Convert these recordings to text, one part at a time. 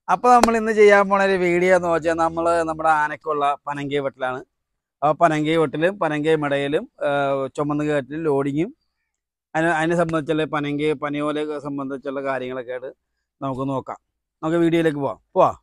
അപ്പൊ നമ്മൾ ഇന്ന് ചെയ്യാൻ പോണ ഒരു വീഡിയോ എന്ന് വെച്ചാൽ നമ്മൾ നമ്മുടെ ആനക്കുള്ള പനങ്കി വെട്ടിലാണ് ആ പനങ്കി വെട്ടിലും പനങ്കി മടയിലും ചുമന്ന് കയറ്റിലും ലോഡിങ്ങും അതിന് അതിനെ സംബന്ധിച്ചുള്ള പനങ്കി പനിയോലെ സംബന്ധിച്ചുള്ള കാര്യങ്ങളൊക്കെ ആയിട്ട് നമുക്ക് നോക്കാം നമുക്ക് വീഡിയോയിലേക്ക് പോവാം പോവാ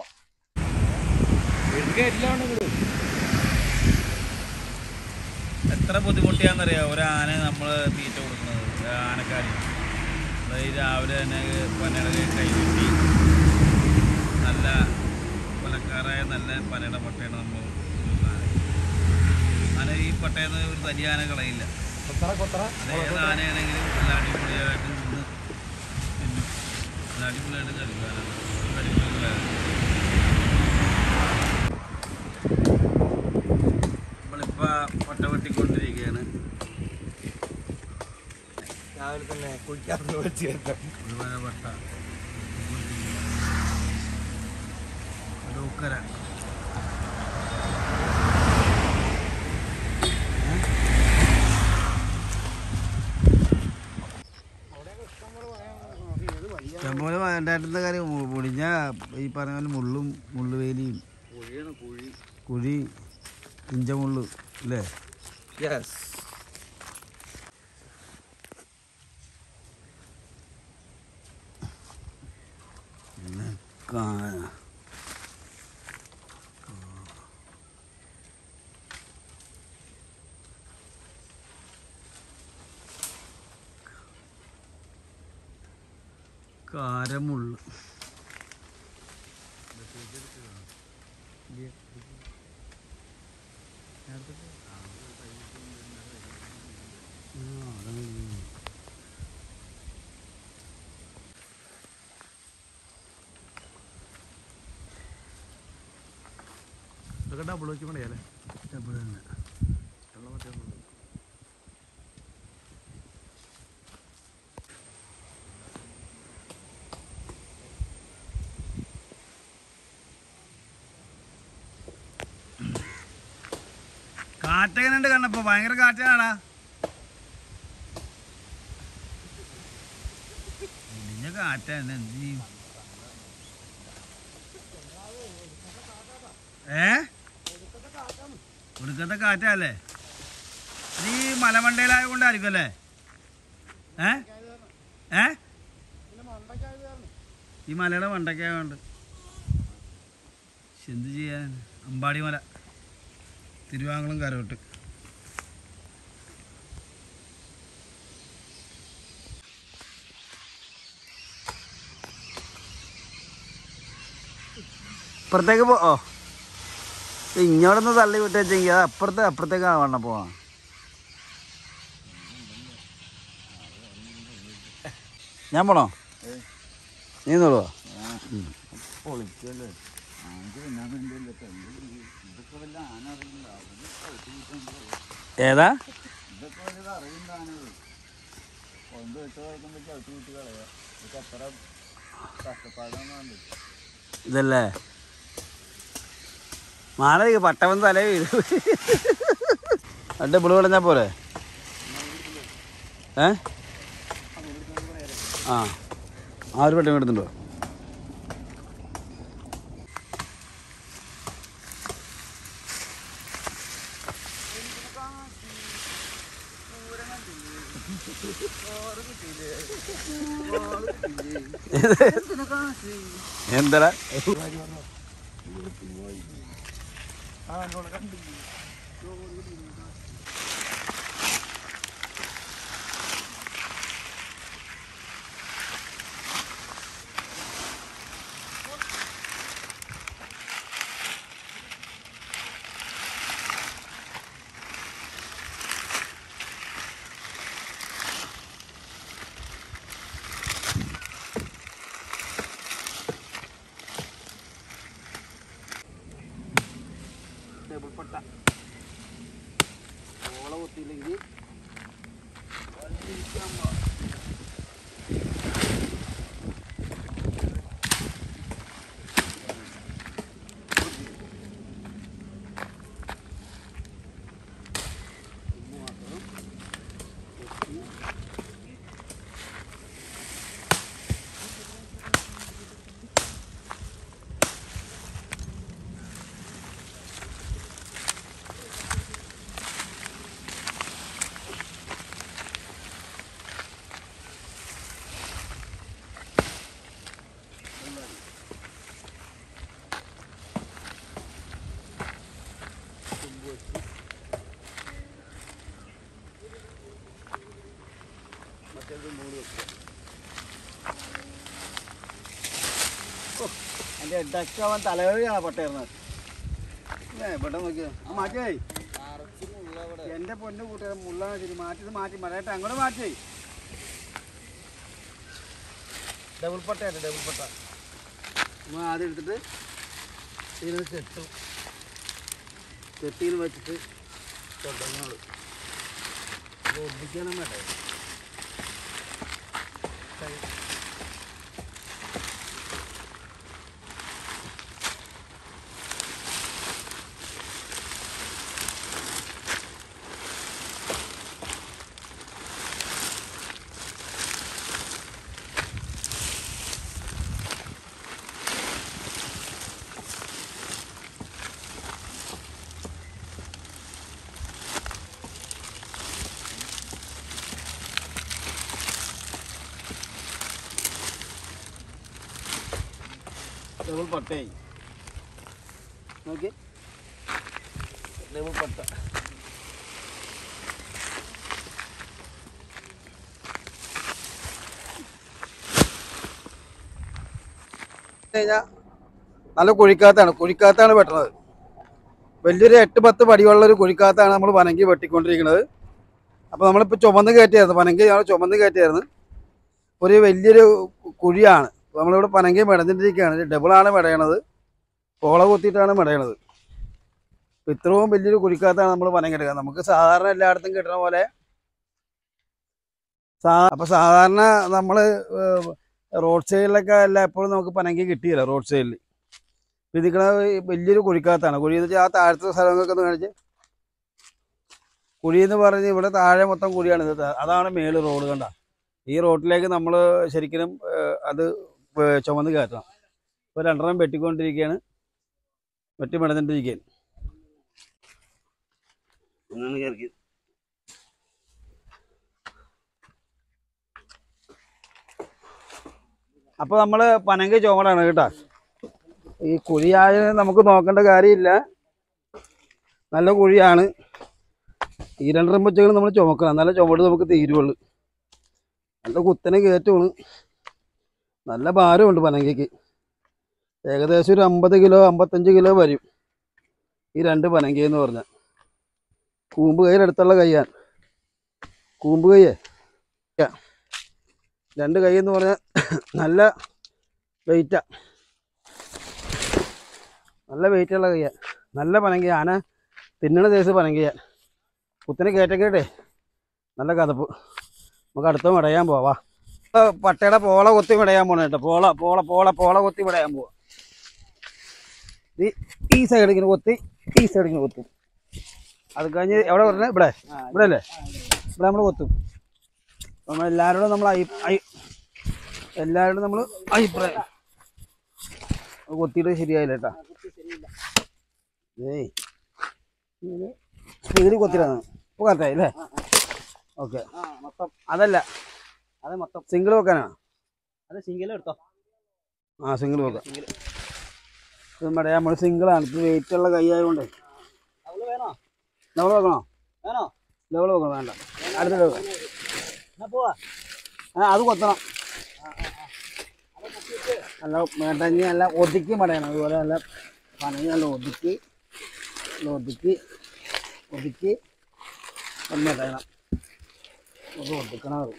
എത്ര ബുദ്ധിമുട്ടിയാന്നറിയാം ഒരു ആന നമ്മൾ തീറ്റ കൊടുക്കുന്നത് ആനക്കാരി അതായത് രാവിലെ തന്നെ പനയുടെ കൈവെട്ടി നല്ല കൊലക്കാരായ നല്ല പനയുടെ പട്ടയാണ് നമ്മൾ ആന ഈ പട്ടയെന്ന് ഒരു തനി ആന കളയില്ല അത് ഏത് ആനയാണെങ്കിലും നല്ല അടിപൊളിയായിട്ട് നിന്ന് തിന്നും. നല്ല അടിപൊളിയായിട്ട് കഴിക്കാനാണ് അടിപൊളിയാണ് നമ്മളിപ്പോ പട്ട വെട്ടിക്കൊണ്ടിരിക്കുകയാണ് രാവിലെ തന്നെ കുളിക്കാറുണ്ട് വെച്ച് കേൾക്കാം ഒരുപാട് പട്ട ഡൂക്കര ഇഷ്ടംപോലെ വേണ്ടായിരുന്ന കാര്യം മു- മുടിഞ്ഞ ഈ പറഞ്ഞ പോലെ മുള്ളും മുള്ളുവേലിയും കുഴിയാണ് കുഴി കുഴി ഇഞ്ചമുള്ളു അല്ലേ യെസ് പിന്നെ കാ- കാരമുള്ളു ഇതൊക്കെ ഡബിൾ വെച്ച് പണിയല്ലേ ഡബിൾ തന്നെ കാറ്റങ്ങനുണ്ട് കണ്ടപ്പോ ഭയങ്കര കാറ്റാടാ ഇടിഞ്ഞ കാറ്റാണ് എന്ത് ചെയ്യും ഏ ഒടുക്കത്തെ കാറ്റല്ലേ നീ മലമണ്ടയിലായ കൊണ്ടായിരിക്കും അല്ലേ ഏ ഏ ഈ മലയുടെ മണ്ടയ്ക്കായോണ്ട് പക്ഷെ എന്ത് ചെയ്യാൻ അമ്പാടി മല തിരുവാങ്കുളം കരോട്ട് ഇപ്പുറത്തേക്ക് പോ ഓ ഇങ്ങോട്ടൊന്ന് തള്ളി വിട്ടേച്ചെങ്കിൽ അത് അപ്പുറത്തെ അപ്പുറത്തേക്ക് ആവണം പോവാ ഞാൻ പോണോ നീ നോളോ പൊളിക്കല്ലേ ഏതാ ഇതൊക്കെ വലിയ അറിയുന്നതാണ് കൊണ്ട് വെച്ച് കിടക്കുമ്പോൾ ചവിട്ടി വിട്ട് കളയാ ഇതൊക്കെ അത്ര കഷ്ടപ്പാടാണ് ഇതല്ലേ മാല പട്ടവൻ തല വീഴും രണ്ട് ബിള് കളഞ്ഞാ പോരെ ഏ ആ ആ ഒരു പെട്ടെന്ന് എടുത്തുണ്ടോ എന്താ ടേബിൾ പട്ട ഓള കുത്തിയില്ലെങ്കിൽ എൻ്റെ ഇടയ്ക്ക് അവൻ തലവേദനയാണ് പട്ടേർന്നത് ഏ ഇവിടെ നോക്കിയ മാറ്റേ എൻ്റെ പൊന്നു കൂട്ടുകാരൻ മുള്ളാണ് ശരി മാറ്റിയത് മാറ്റി മലയായിട്ട് അങ്ങോട്ട് മാറ്റി ഡബിൾ പട്ടയാണ് ഡബിൾ പട്ട നമ്മൾ ആദ്യം എടുത്തിട്ട് ഇതിന് കെട്ടും കെട്ടിയിൽ വെച്ചിട്ട് തുടങ്ങുള്ളൂ ഒന്നിക്കണം വേണ്ടേ ഡബിൾ പട്ടയായി നോക്കി ഡബിൾ പട്ട കഴിഞ്ഞാൽ നല്ല കുഴിക്കാത്താണ് കുഴിക്കാത്താണ് വെട്ടണത് വലിയൊരു എട്ട് പത്ത് പടിയുള്ള ഒരു കുഴിക്കാത്താണ് നമ്മൾ പനങ്കി വെട്ടിക്കൊണ്ടിരിക്കുന്നത് അപ്പോൾ നമ്മളിപ്പോൾ ചുമന്ന് കയറ്റിയായിരുന്നു പനങ്കി ഞങ്ങൾ ചുമന്ന് കയറ്റിയായിരുന്നു ഒരു വലിയൊരു കുഴിയാണ് നമ്മളിവിടെ പനങ്കി മെടഞ്ഞിട്ടിരിക്കുകയാണ് ഡബിളാണ് മെടയണത് പോള കുത്തിയിട്ടാണ് മെടയണത് അപ്പോൾ ഇത്രയും വലിയൊരു കുഴിക്കാത്താണ് നമ്മൾ പനങ്കി എടുക്കുക നമുക്ക് സാധാരണ എല്ലായിടത്തും കിട്ടുന്ന പോലെ സാ അപ്പോൾ സാധാരണ നമ്മൾ റോഡ് സൈഡിലൊക്കെ എല്ലാം എപ്പോഴും നമുക്ക് പനങ്കി കിട്ടിയില്ല റോഡ് സൈഡിൽ ഇതിക്കണ വലിയൊരു കുഴിക്കാത്താണ് കുഴി എന്ന് വെച്ചാൽ ആ താഴത്തെ സ്ഥലങ്ങളൊക്കെ ഒന്ന് കാണിച്ച് കുഴി എന്ന് പറഞ്ഞ് ഇവിടെ താഴെ മൊത്തം കുഴിയാണ് ഇത് അതാണ് മേള് റോഡ് കണ്ട ഈ റോഡിലേക്ക് നമ്മൾ ശരിക്കും ഏഹ്, അത് ഏഹ്, ചുമന്ന് കയറ്റണം ഇപ്പോൾ രണ്ടെണ്ണം വെട്ടിക്കൊണ്ടിരിക്കുകയാണ് വെട്ടി മെടഞ്ഞിട്ടിരിക്കുകയാണ് ഒന്നാണ് കയറി അപ്പോൾ നമ്മൾ പനങ്കി ചുമടാണ് കേട്ടോ ഈ കുഴിയായ നമുക്ക് നോക്കേണ്ട കാര്യമില്ല നല്ല കുഴിയാണ് ഈ രണ്ടരം വെച്ചുകൾ നമ്മൾ ചുമക്കണം നല്ല ചുമട് നമുക്ക് തീരുവുള്ളൂ നല്ല കുത്തനെ കയറ്റമാണ് നല്ല ഭാരമുണ്ട് പനങ്കയ്ക്ക് ഏകദേശം ഒരു അമ്പത് കിലോ അമ്പത്തഞ്ച് കിലോ വരും ഈ രണ്ട് പനങ്കി എന്ന് പറഞ്ഞാൽ കൂമ്പ് കൈയിലെടുത്തുള്ള കൈയാണ് കൂമ്പ് കൈയേ യാ. രണ്ട് കൈ എന്ന് പറഞ്ഞാൽ നല്ല വെയിറ്റാ നല്ല വെയിറ്റുള്ള കയ്യാ നല്ല പനങ്കിയ ആന തിന്നണ ദേശം പനങ്കിയ കുത്തിനെ കയറ്റം കേട്ടേ നല്ല കതപ്പ് നമുക്ക് അടുത്ത മിടയാൻ പോവാ ഇപ്പൊ പട്ടയുടെ പോള കൊത്തി മിടയാൻ പോണ കേട്ടോ പോള പോള പോള പോള കൊത്തി മിടയാൻ പോവാ ഈ ഈ സൈഡ് ഇങ്ങനെ കൊത്തി ഈ സൈഡ് ഇങ്ങനെ കൊത്തും അത് കഴിഞ്ഞ് എവിടെ പറഞ്ഞ ഇവിടെ ഇവിടെ അല്ലേ ഇവിടെ നമ്മൾ കൊത്തും നമ്മൾ എല്ലാവരോടും നമ്മൾ അയി അയി- എല്ലാവരോടും നമ്മൾ അഭിപ്രായം അത് കൊത്തിയിട്ട് ശരിയായില്ല കേട്ടാ ഏയ് സ്പീഡിൽ കൊത്തിലാണ് ഇപ്പോൾ കറക്റ്റായി അല്ലേ ഓക്കെ മൊത്തം അതല്ല അത് മൊത്തം സിംഗിൾ വെക്കാനാണ് അത് സിംഗിൾ എടുത്തോ ആ സിംഗിൾ വെക്കാം സിംഗിൾ ഇത് നമ്മുടെ നമ്മൾ സിംഗിളാണ് ഇത് വെയിറ്റ് ഉള്ള കൈ ആയതുകൊണ്ട് അവള് വേണോ ലെവൽ വെക്കണോ വേണോ ലെവൽ വെക്കണം വേണ്ട അടുത്ത വെക്കാം എന്നാ പോവാ ആ അത് കൊത്തണം നല്ല വേണ്ടഞ്ഞ് നല്ല ഒതുക്കി മടയണം അതുപോലെ നല്ല പനഞ്ഞ് നല്ല ഒതുക്കി നല്ല ഒതുക്കി ഒതുക്കി ഒന്ന് മടയണം അത് ഒതുക്കണം അത്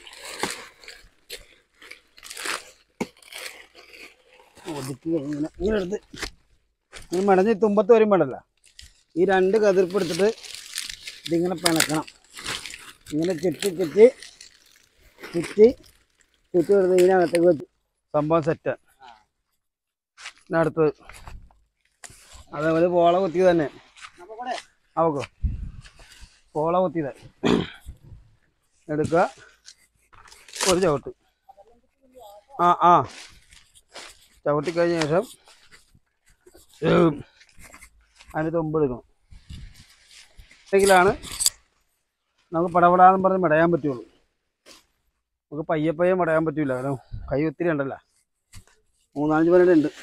ഒതുക്കി കഴിഞ്ഞ് ഇങ്ങനെ ഇങ്ങനെ എടുത്ത് ഇങ്ങനെ മടഞ്ഞ് തുമ്പത്ത് വരും വേണ്ടല്ല ഈ രണ്ട് കതിർപ്പ് എടുത്തിട്ട് ഇതിങ്ങനെ പിണക്കണം ഇങ്ങനെ ചുറ്റി ചുറ്റി ചുറ്റി ചുറ്റി എടുത്ത് ഇതിനകത്തേക്ക് വെച്ച് സംഭവം സെറ്റ് അടുത്തത് അതേപോലെ പോള കുത്തിയത് തന്നെ അപ്പൊ കൂടെ അവക്കോ പോള കുത്തിയത് എടുക്കുക ഒരു ചവിട്ട് ആ ആ ചവിട്ടി കഴിഞ്ഞ ശേഷം ഏം, അതിന് തൊമ്പ് എടുക്കണം എങ്കിലാണ് നമുക്ക് പടപടാന്ന് പറഞ്ഞ് മിടയാൻ പറ്റുള്ളൂ നമുക്ക് പയ്യെ പയ്യെ മടയാൻ പറ്റൂല കാരണം കൈ ഒത്തിരി ഉണ്ടല്ലോ മൂന്നാലഞ്ച് പേരുടെ ഉണ്ട്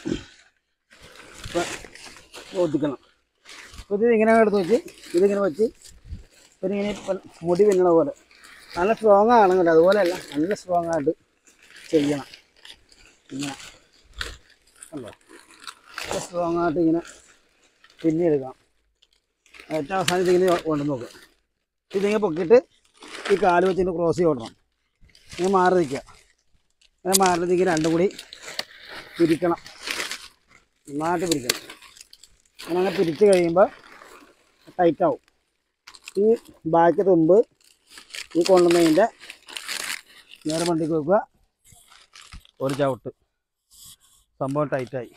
അപ്പം ഒതുക്കണം അപ്പോൾ ഇത് ഇങ്ങനെ എടുത്ത് വെച്ച് ഇതിങ്ങനെ വെച്ച് പിന്നെ ഇങ്ങനെ ഇപ്പം മുടി പിന്നണ പോലെ നല്ല സ്ട്രോങ് ആണ് കേട്ടോ അതുപോലെയല്ല നല്ല സ്ട്രോങ് ആയിട്ട് ചെയ്യണം ഇങ്ങനെ അല്ലോ സ്ട്രോങ് ആയിട്ട് ഇങ്ങനെ പിന്നെ എടുക്കാം ഏറ്റവും അവസാനം ഇതിങ്ങനെ കൊണ്ടുവന്ന് നോക്കുക ഇതിങ്ങനെ പൊക്കിയിട്ട് ഈ കാല് വെച്ച് ഇങ്ങനെ ക്രോസ് ചെയ്ത് ഓടണം ഇങ്ങനെ മാറി നിൽക്കുക അങ്ങനെ മാറി നിൽക്കുക രണ്ടും കൂടി പിരിക്കണം നന്നായിട്ട് പിരിക്കണം അങ്ങനെ അങ്ങനെ പിരിച്ച് കഴിയുമ്പോൾ ടൈറ്റ് ആവും ഈ ബാക്കി തുമ്പ് ഈ കൊണ്ടുവന്നതിൻ്റെ നേരെ വണ്ടിക്ക് വെക്കുക ഒരു ചവിട്ട് സംഭവം ടൈറ്റായി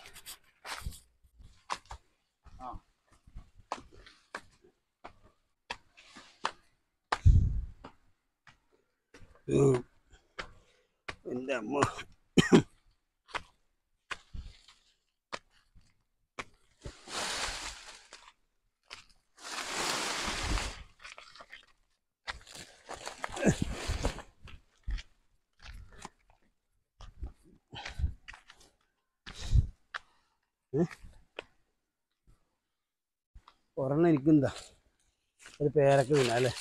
എൻ്റെ അമ്മ ഒരെണ്ണം എനിക്കെന്താ ഒരു പേരൊക്കെ വീണ അല്ലേ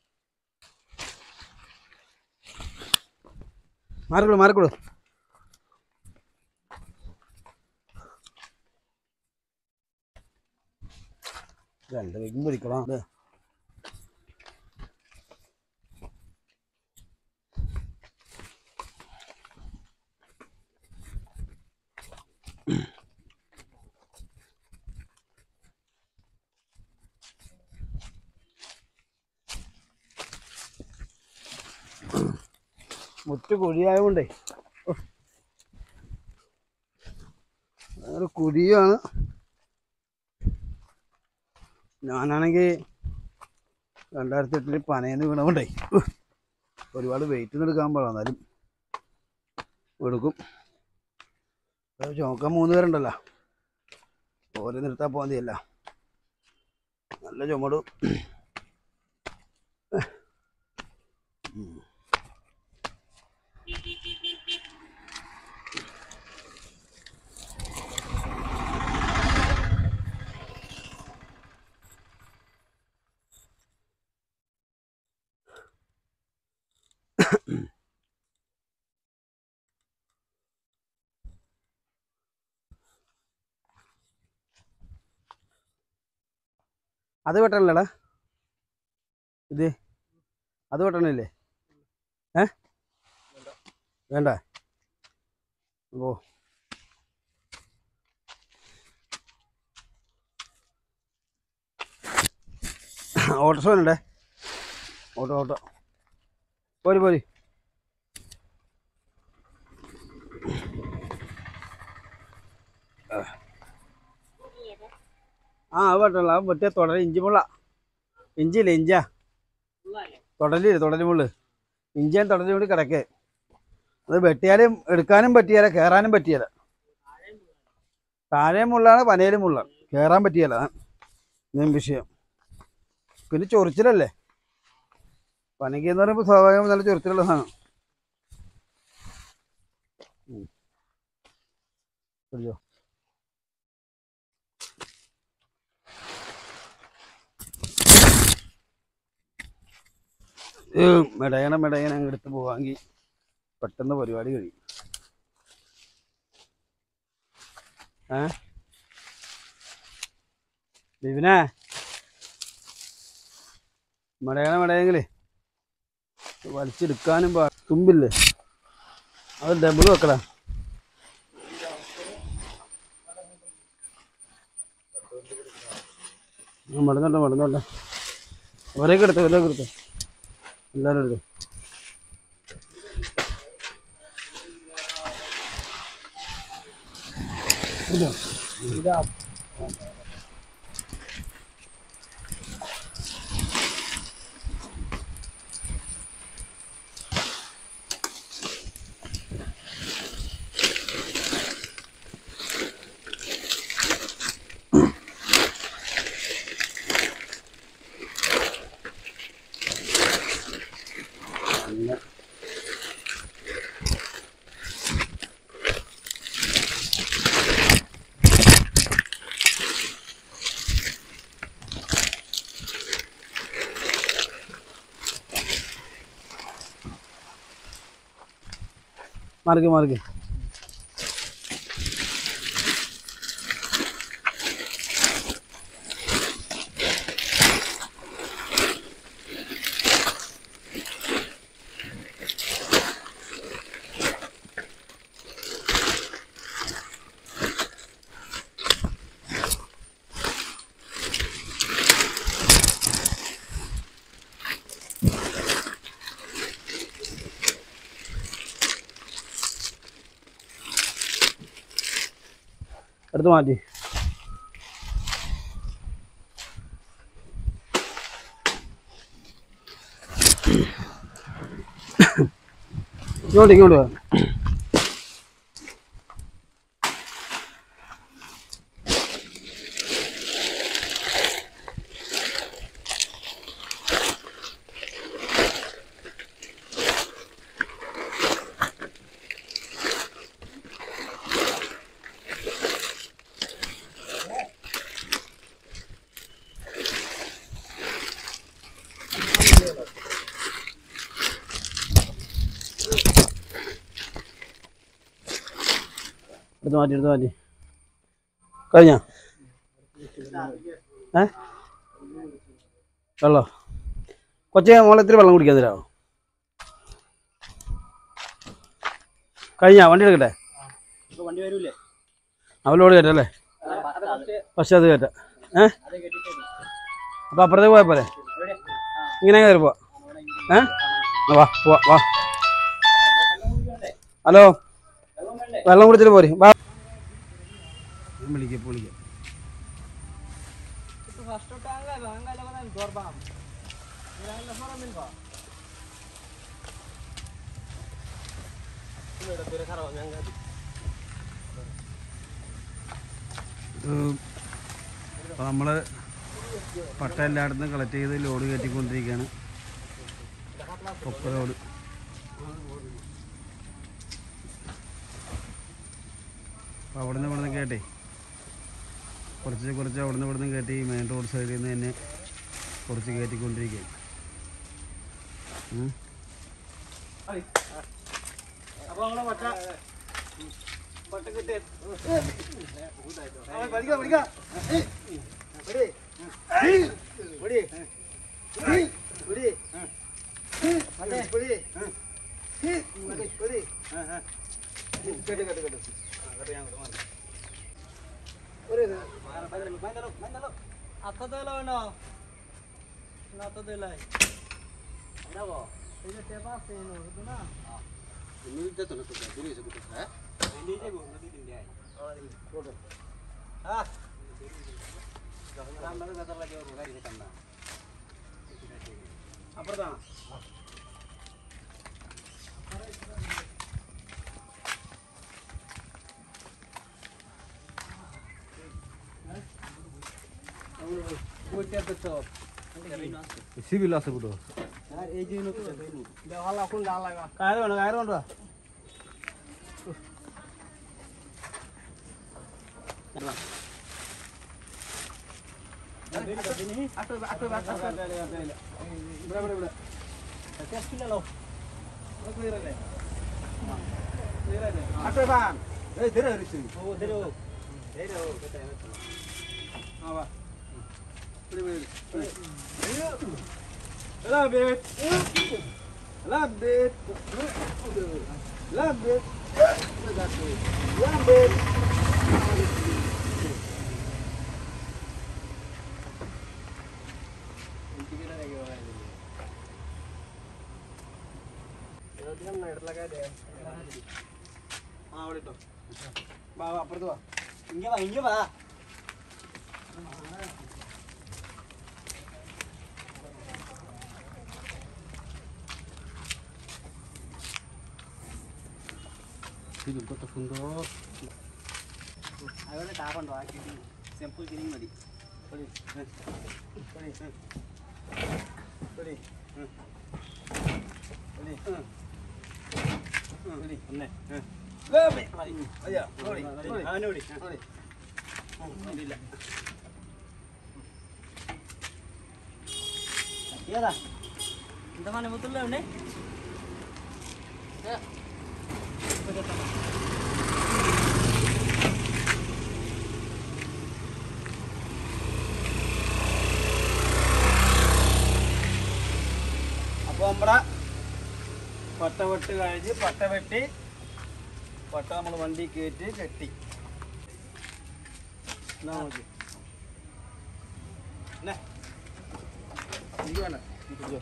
മാറിക്കോളൂ മാറിക്കോളൂ രണ്ട് കൈക്കും പിടിക്കണം അതെ മുറ്റ് കുഴിയായതുകൊണ്ടേ ഒരു കുഴിയാണ് ഞാനാണെങ്കിൽ രണ്ടായിരത്തി എട്ടില് പനയെന്ന് വീണതുകൊണ്ടേ ഉഹ്, ഒരുപാട് വെയിറ്റ് എടുക്കാൻ പാടാം എന്നാലും എടുക്കും അത് ചുമക്കാൻ മൂന്ന് പേരുണ്ടല്ലോ ഓരോ നിർത്താൻ പോകാൻ മതിയല്ല നല്ല ചുമടും അത് വെട്ടണല്ലേടാ ഇത് അത് വെട്ടണില്ലേ ഏ വേണ്ട ഓ ഓട്ടോ വേണ്ടേ ഓട്ടോ ഓട്ടോ പോരി പോരി ആ അത് വെട്ടണല്ലോ അത് മറ്റേ തുടര ഇഞ്ചി മുള്ള ഇഞ്ചിയില്ലേ ഇഞ്ചാ തുടലില്ലേ തുടലി മുള്ള് ഇഞ്ചിയും തുടലി കൂടി കിടക്കേ അത് വെട്ടിയാലും എടുക്കാനും പറ്റിയാല കയറാനും പറ്റിയല്ല താഴെയും മുള്ളാണ് പനയിലും മുള്ള കയറാൻ പറ്റിയല്ല മെയിൻ വിഷയം പിന്നെ ചൊറിച്ചിലല്ലേ പനയ്ക്ക് എന്ന് പറയുമ്പോൾ സ്വാഭാവികം നല്ല ചൊറിച്ചിലുള്ള സാധനം ഉം. പിടിച്ചോ മെടയണ മെടയണ അങ്ങ് എടുത്ത് പോവാമെങ്കിൽ പെട്ടെന്ന് പരിപാടി കഴിയും ഏ ബിബിനെ മെടയണ മെടയെങ്കിലേ വലിച്ചെടുക്കാനും പാ തുമ്പില്ലേ അത് ഡബിൾ വെക്കടാ ആ, മടന്നോട്ടെ മടന്നോട്ടെ ഒരേക്ക് എടുത്തോ ഒരേക്ക് എടുത്തോ എല്ലാവരും എടുത്തോ ഇതോ? ഇതാ നല്ല മാർക്ക് മാർക്ക് എടുത്ത് മാറ്റി ഇങ്ങോട്ട് ഇങ്ങോട്ട് വാ എടുത്ത് മാറ്റി എടുത്ത് മാറ്റി കഴിഞ്ഞ ഏ വെള്ളോ കൊച്ചെ മോളെ ഇത്തിരി വെള്ളം കുടിക്കാൻ തരാമോ കഴിഞ്ഞ വണ്ടി എടുക്കട്ടെ ഇപ്പൊ വണ്ടി വരൂലേ അവലോട് കയറ്റാം അല്ലേ പക്ഷെ അത് കയറ്റാം ഏ അത് കെട്ടിട്ടേ അപ്പോൾ അപ്പുറത്തേക്ക് പോയാൽ പോരെ ഇങ്ങനെ കയറി പോവാ ഏ ആ, വാ പോവാ വാ ഹലോ വെള്ളം കുടിച്ചിട്ട് പോരെ വാ ഞാൻ വിളിക്കാം ഇപ്പോൾ വിളിക്കാം അപ്പോൾ നമ്മൾ പട്ട എല്ലായിടത്തും കളക്ട് ചെയ്ത് ലോഡ് കയറ്റിക്കൊണ്ടിരിക്കുകയാണ് പൊക്ക ലോഡ് അപ്പോൾ അവിടെ നിന്ന് ഇവിടെ നിന്ന് കേട്ടേ കുറച്ച് കുറച്ച് അവിടെ നിന്ന് ഇവിടെ നിന്ന് കയറ്റി മെയിൻ റോഡ് സൈഡിൽ നിന്ന് തന്നെ കുറച്ച് കയറ്റിക്കൊണ്ടിരിക്കുകയാണ് ഉം. അപ്പൊ നമ്മളെ പട്ട പട്ട കിട്ടി അത്തതല്ലോ അത്തതല്ല അപ്പുറത്താണ് കയറ് വേണം കയറ് കൊണ്ടുവാ ആ അവിടെ ഇട്ടോ വാ വാ അപ്പുറത്ത് വാ ഇങ്ങ വാ ഇങ്ങ വാ അവിടെ ടാപ്പുണ്ടോ ആ ക്ലീനിങ് സിമ്പിൾ ക്ലീനിങ് മതി പൊടി. ഏ. പൊടി. ഏ. പൊടി. ഏ. പൊടി. ഏ. പൊടി. ഒന്നേ. ഏ. വേഗം മതി. മതിയോ? ഓടി. അവനെ ഓടി. ഓടി. ഉം, അതില്ല. ഏതാ എന്താ മനമുത്തുള്ള ഉണ്ടേ അപ്പോൾ നമ്മുടെ പട്ട വെട്ട് കഴിഞ്ഞ് പട്ട വെട്ടി പട്ട നമ്മൾ വണ്ടി കയറ്റി കെട്ടി എന്നാ നോക്കി എന്നാ എനിക്ക് വേണ്ട നീ പിടിച്ചോ.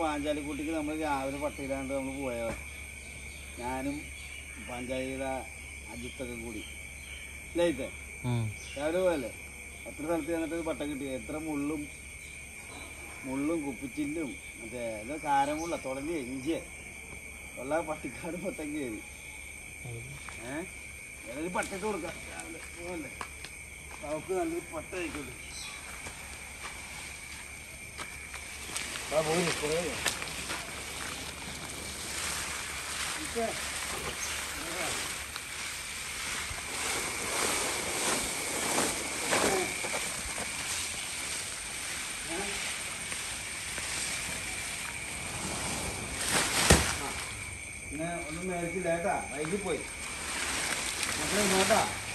പാഞ്ചാലിക്കുട്ടിക്ക് നമ്മൾ രാവിലെ പട്ടിയിലാണ്ട് നമ്മൾ പോയതാണ് ഞാനും പാഞ്ചാലിയുടെ അജിത്തൊക്കെ കൂടി ഇല്ലേ രാവിലെ പോയല്ലേ എത്ര സ്ഥലത്ത് ചെന്നിട്ട് പട്ടം കിട്ടി എത്ര മുള്ളും മുള്ളും കുപ്പിച്ചില്ലും മറ്റേ ഇത് കാരമുള്ള തുടങ്ങി എഞ്ചിയ ഉള്ള പട്ടിക്കാട് മൊത്തം കയറി ഏഹ് ഏതൊരു പട്ടയ്ക്ക് കൊടുക്കാം രാവിലെ പോകല്ലേ നമുക്ക് നല്ലൊരു പട്ട ആയിക്കോട്ടെ ആ പോയി കുറേ ഇപ്പേ പിന്നെ ഒന്നും മേടിച്ചില്ല കേട്ടാ വൈകി പോയി മക്കളെ നോട്ടാ